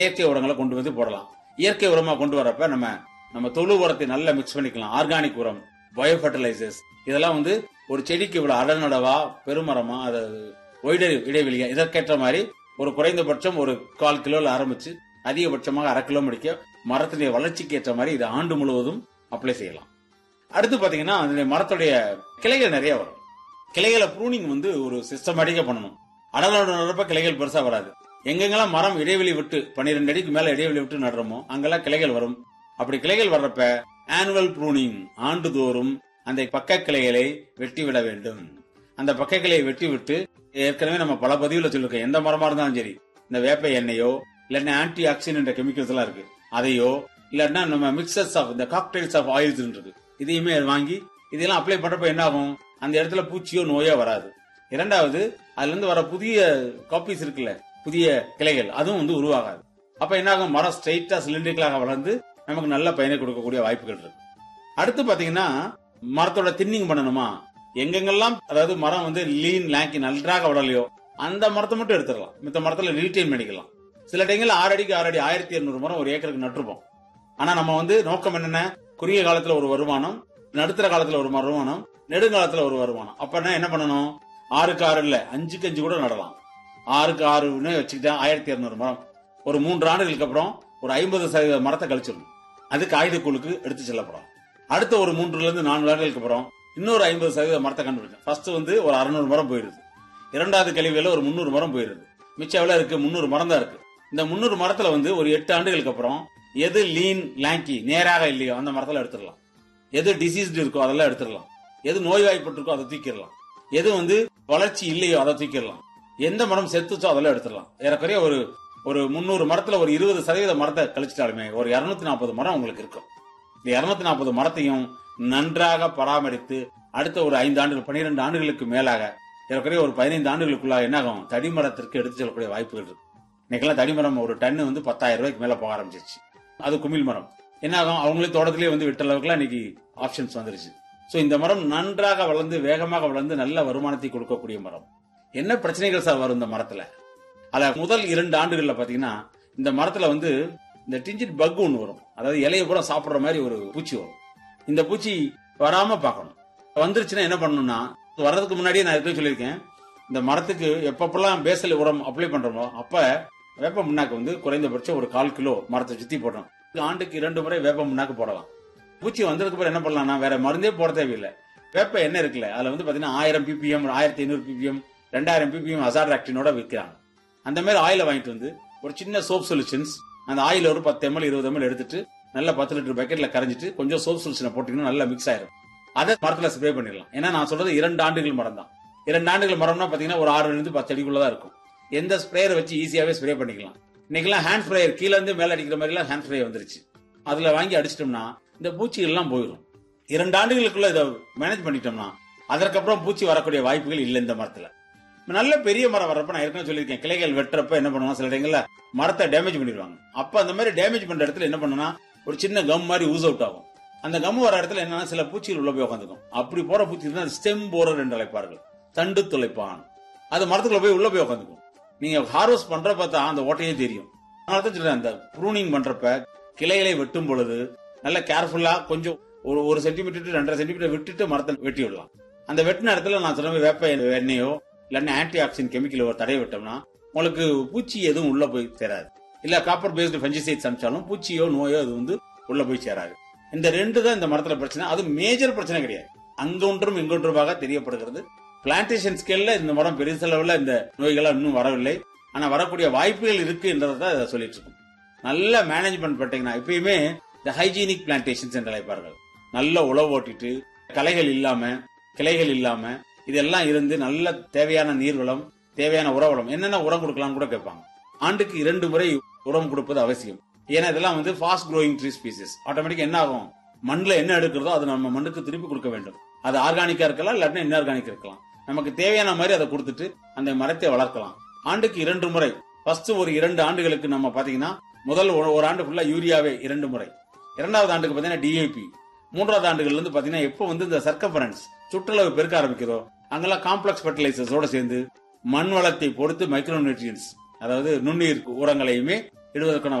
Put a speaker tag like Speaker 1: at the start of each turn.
Speaker 1: இயற்கை உரங்களை கொண்டு வந்து போடலாம் இயற்கை உரமா கொண்டு வரப்ப நம்ம நம்ம தொழு உரத்தை நல்லா மிக்ஸ் பண்ணிக்கலாம் ஆர்கானிக் உரம் பயோ ஃபர்டிலைசர்ஸ் இதெல்லாம் வந்து ஒரு செடிக்கு இவ்வளவு அடநடவா பெருமரமா அது ஒய்ட இடைவெளியா இதற்கேற்ற மாதிரி ஒரு குறைந்தபட்சம் ஒரு கால் கிலோல ஆரம்பிச்சு அதிகபட்சமாக அரை கிலோ முடிக்க மரத்தினுடைய வளர்ச்சிக்கு ஏற்ற மாதிரி இதை ஆண்டு முழுவதும் அப்ளை செய்யலாம் அடுத்து பாத்தீங்கன்னா அதனுடைய மரத்துடைய கிளைகள் நிறைய வரும் கிளைகளை ப்ரூனிங் வந்து ஒரு சிஸ்டமேட்டிக்கா பண்ணணும் அடலோட நடுறப்ப கிளைகள் பெருசா வராது எங்கெங்கெல்லாம் மரம் இடைவெளி விட்டு 12 அடிக்கு மேல இடைவெளி விட்டு நடுறோமோ அங்கெல்லாம் கிளைகள் வரும் அப்படி கிளைகள் வர்றப்ப ஆனுவல் ப்ரூனிங் ஆண்டுதோறும் அந்த பக்க கிளைகளை வெட்டி விட வேண்டும் அந்த பக்க கிளையை வெட்டி விட்டு ஏற்கனவே நம்ம பல பதிவுல சொல்லிருக்கோம் எந்த மரமா இருந்தாலும் சரி இந்த வேப்ப எண்ணெயோ இல்லன்னா ஆன்டி ஆக்சிடென்ட் கெமிக்கல்ஸ் எல்லாம் இருக்கு அதையோ இல்லன்னா நம்ம மிக்சர்ஸ் ஆஃப் இந்த காக்டைல்ஸ் ஆஃப் ஆயில்ஸ் இருக்கு இதையுமே வாங்கி இதெல்லாம் அப்ளை பண்றப்ப என்ன ஆகும் அந்த இடத்துல பூச்சியோ நோயோ வராது இரண்டாவது அதுல இருந்து வர புதிய காப்பீஸ் இருக்குல்ல புதிய கிளைகள் அதுவும் வந்து உருவாகாது அப்ப என்ன ஆகும் மரம் ஸ்ட்ரைட்டா சிலிண்டரிக்கலாக வளர்ந்து நமக்கு நல்ல பயனை கொடுக்கக்கூடிய வாய்ப்புகள் இருக்கு அடுத்து பாத்தீங்கன்னா மரத்தோட தின்னிங் பண்ணணுமா எங்கெங்கெல்லாம் அதாவது மரம் வந்து லீன் லேங்கி நன்றாக வளரலையோ அந்த மரத்தை மட்டும் எடுத்துடலாம் மித்த மரத்துல ரீட்டைன் பண்ணிக்கலாம் சில டைம்ல ஆறு அடிக்கு ஆறு அடி ஆயிரத்தி இருநூறு மரம் ஒரு ஏக்கருக்கு நட்டுருப்போம் ஆனா நம்ம வந்து நோக்கம் என்னென்ன குறுகிய காலத்துல ஒரு வருமானம் நடுத்தர காலத்துல ஒரு வருமானம் நெடுங்காலத்துல ஒரு வருமானம் அப்ப என்ன பண்ணணும் ஆறுக்கு ஆறு இல்ல அஞ்சுக்கு அஞ்சு கூட நடலாம் ஆறுக்கு ஆறுன்னு வச்சுக்கிட்டா ஆயிரத்தி இருநூறு மரம் ஒரு மூன்று ஆண்டுகளுக்கு அப்புறம் ஒரு ஐம்பது சதவீத மரத்தை கழிச்சிடணும் அதுக்கு ஆயுதக்குழுக்கு எடுத்து செல்லப்படும் அடுத்த ஒரு மூன்றுல இருந்து நான்கு ஆண்டுகளுக்கு அப்புறம் இன்னொரு ஐம்பது சதவீத மரத்தை கண்டுபிடிக்கும் ஃபர்ஸ்ட் வந்து ஒரு அறுநூறு மரம் போயிருது இரண்டாவது கழிவுல ஒரு முந்நூறு மரம் போயிருது மிச்சம் எவ்வளவு இருக்கு முந்நூறு மரம் தான் இருக்கு இந்த முந்நூறு மரத்துல வந்து ஒரு எட்டு ஆண்டுகளுக்கு அப்புறம் எது லீன் லேங்கி நேராக இல்லையோ அந்த மரத்துல எடுத்துடலாம் எது டிசீஸ்டு இருக்கோ அதெல்லாம் எடுத்துடலாம் எது நோய்வாய்ப்பட்டிருக்கோ அதை தூக்கிடலாம் எது வந்து வளர்ச்சி இல்லையோ அதை தூக்கிடலாம் எந்த மரம் செத்துச்சோ அதெல்லாம் எடுத்துடலாம் ஏறக்குறைய ஒரு ஒரு முந்நூறு மரத்துல ஒரு இருபது சதவீத மரத்தை கழிச்சிட்டாலுமே ஒரு இருநூத்தி நாற்பது மரம் உங்களுக்கு இருக்கும் இந்த இருநூத்தி நாற்பது மரத்தையும் நன்றாக பராமரித்து அடுத்த ஒரு ஐந்து ஆண்டுகள் பன்னிரெண்டு ஆண்டுகளுக்கு மேலாக ஏறக்குறைய ஒரு பதினைந்து ஆண்டுகளுக்குள்ளாக என்ன ஆகும் தடிமரத்திற்கு எடுத்து செல்லக்கூடிய வாய்ப்புகள் இருக்கு இன்னைக்கெல்லாம் தடிமரம் ஒரு டன்னு வந்து பத்தாயிரம் ரூபாய்க்கு மேல போக ஆரம்பிச்சிருச்சு அது குமிழ் மரம் என்ன ஆகும் அவங்களே தோட்டத்திலேயே வந்து விட்ட அளவுக்குலாம் இன்னைக்கு ஆப்ஷன்ஸ் வந்துருச்சு சோ இந்த மரம் நன்றாக வளர்ந்து வேகமாக வளர்ந்து நல்ல வருமானத்தை கொடுக்கக்கூடிய மரம் என்ன பிரச்சனைகள் சார் வரும் இந்த மரத்துல அத முதல் இரண்டு ஆண்டுகள்ல பாத்தீங்கன்னா இந்த மரத்துல வந்து இந்த டிஞ்சிட் பக் ஒன்று வரும் அதாவது இலைய கூட சாப்பிடுற மாதிரி ஒரு பூச்சி வரும் இந்த பூச்சி வராம பார்க்கணும் வந்துருச்சுன்னா என்ன பண்ணணும்னா வர்றதுக்கு முன்னாடியே நான் ஏற்கனவே சொல்லியிருக்கேன் இந்த மரத்துக்கு எப்பப்பெல்லாம் பேசல் உரம் அப்ளை பண்றோமோ அப்ப வேப்ப முன்னாக்கு வந்து குறைந்தபட்சம் ஒரு கால் கிலோ மரத்தை சுத்தி போடணும் ஆண்டுக்கு இரண்டு முறை வேப்ப முன்னாக்கு போடலாம் பூச்சி வந்ததுக்கு அப்புறம் என்ன பண்ணலாம்னா வேற மருந்தே போட தேவையில்லை வேப்ப எண்ணெய் இருக்குல்ல அதுல வந்து பாத்தீங்கன்னா ஆயிரம் பிபிஎம் ஆயிரத்தி ஐநூறு பிபிஎம் ரெண்டாயிரம் பிபிஎம் அசார் ஆக்டினோட விற்கிறாங்க அந்த மாதிரி ஆயில வாங்கிட்டு வந்து ஒரு சின்ன சோப் சொல்யூஷன்ஸ் அந்த ஆயில் ஒரு பத்து எம்எல் இருபது எம்எல் எடுத்துட்டு நல்லா பத்து லிட்டர் பக்கெட்ல கரைஞ்சிட்டு கொஞ்சம் சோப் சொல்யூஷனை போட்டீங்கன்னா நல்லா மிக்ஸ் ஆயிரும் அதை மரத்துல ஸ்ப்ரே பண்ணிடலாம் ஏன்னா நான் சொல்றது இரண்டு ஆண்டுகள் மரம் தான் இரண்டு ஆண்டுகள் மரம்னா பாத்தீங்கன்னா ஒரு ஆறுல இருந்து பத்து அடிக்குள்ளதான் இருக்கும் எந்த ஸ்ப்ரேயரை வச்சு ஈஸியாவே ஸ்ப்ரே பண்ணிக்கலாம் இன்னைக்கெல்லாம் ஹேண்ட் ஸ்ப்ரேயர் கீழ இருந்து மேல அடிக்கிற மாதிரி எல்லாம் ஹேண்ட் ஸ்ப்ரே வந்துருச்சு அதுல வாங்கி அடிச்சிட்டோம்னா இந்த பூச்சிகள் எல்லாம் போயிடும் இரண்டு ஆண்டுகளுக்குள்ள இதை மேனேஜ் பண்ணிட்டோம்னா அதற்கப்புறம் பூச்சி வரக்கூடிய வாய்ப்புகள் இல்லை இந்த மரத்துல நல்ல பெரிய மரம் வர்றப்ப நான் ஏற்கனவே சொல்லியிருக்கேன் கிளைகள் வெட்டுறப்ப என்ன பண்ணுவாங்க சில இடங்கள்ல மரத்தை டேமேஜ் பண்ணிடுவாங்க அப்ப அந்த மாதிரி டேமேஜ் பண்ற இடத்துல என்ன பண்ணுனா ஒரு சின்ன கம் மாதிரி ஊஸ் அவுட் ஆகும் அந்த கம் வர இடத்துல என்னன்னா சில பூச்சிகள் உள்ள போய் உட்காந்துக்கும் அப்படி போற பூச்சி தான் ஸ்டெம் போரர் என்று அழைப்பார்கள் தண்டு துளைப்பான் அது மரத்துக்குள்ள போய் உள்ள போய் உட்காந்துக்கும் நீங்க ஹார்வெஸ்ட் பண்றப்ப தான் அந்த ஓட்டையே தெரியும் அதனால தான் சொல்றேன் அந்த ப்ரூனிங் பண்றப்ப கிளைகளை வெட்டும் பொழுது நல்ல கேர்ஃபுல்லா கொஞ்சம் ஒரு ஒரு சென்டிமீட்டர் ரெண்டரை சென்டிமீட்டர் விட்டுட்டு மரத்தை வெட்டி விடலாம் அந்த வெட்டின இடத்துல நான் சொன்ன வேப்ப எண்ணெயோ இல்லன்னா ஆன்டி ஆக்சிடென்ட் கெமிக்கல் ஒரு தடவை விட்டோம்னா உங்களுக்கு பூச்சி எதுவும் உள்ள போய் சேராது இல்ல காப்பர் பேஸ்டு ஃபெஞ்சிசைட்ஸ் அனுப்பிச்சாலும் பூச்சியோ நோயோ அது வந்து உள்ள போய் சேராது இந்த ரெண்டு தான் இந்த மரத்துல பிரச்சனை அது மேஜர் பிரச்சனை கிடையாது அங்கொன்றும் இங்கொன்றுமாக தெரியப்படுகிறது பிளான்டேஷன் ஸ்கேல்ல இந்த மரம் பெருசளவுல இந்த நோய்கள் இன்னும் வரவில்லை ஆனா வரக்கூடிய வாய்ப்புகள் இருக்கு என்றதை தான் இதை சொல்லிட்டு இருக்கோம் நல்ல மேனேஜ்மெண்ட் பண்ணிட்டீங்கன்னா எப்பயுமே இந்த ஹைஜீனிக் பிளான்டேஷன்ஸ் என்று அழைப்பார்கள் நல்ல உழவு ஓட்டிட்டு களைகள் இல்லாம கிளைகள் இல்லாம இதெல்லாம் இருந்து நல்ல தேவையான நீர்வளம் தேவையான உரவளம் என்னென்ன உரம் கொடுக்கலாம்னு கூட கேட்பாங்க ஆண்டுக்கு இரண்டு முறை உரம் கொடுப்பது அவசியம் ஏன்னா இதெல்லாம் வந்து fast growing tree species automatic என்ன ஆகும் மண்ணில் என்ன எடுக்கிறதோ அது நம்ம மண்ணுக்கு திருப்பி கொடுக்க வேண்டும் அது ஆர்கானிக்கா இருக்கலாம் இல்லாட்டினா இன்ஆர்கானிக் இருக்கலாம் நமக்கு தேவையான மாதிரி அதை கொடுத்துட்டு அந்த மரத்தை வளர்க்கலாம் ஆண்டுக்கு இரண்டு முறை ஃபர்ஸ்ட் ஒரு இரண்டு ஆண்டுகளுக்கு நம்ம பாத்தீங்கன்னா முதல் ஒரு ஒரு ஆண்டு ஃபுல்லா யூரியாவே இரண்டு முறை இரண்டாவது ஆண்டுக்கு பாத்தீங்கன்னா டிஏபி மூன்றாவது ஆண்டுகள்ல இருந்து பாத்தீங்கன்னா எப்போ வந்து இந்த சர்க்கம்பரன்ஸ் சுற்றுலவு பெருக்க ஆரம்பிக்கிறதோ அங்கெல்லாம் காம்ப்ளெக்ஸ் ஃபர்டிலைசர்ஸோட சேர்ந்து மண் வளத்தை பொறுத்து மைக்ரோ நியூட்ரியன்ஸ் அதாவது நுண்ணுயிர் உரங்களையுமே இடுவதற்கான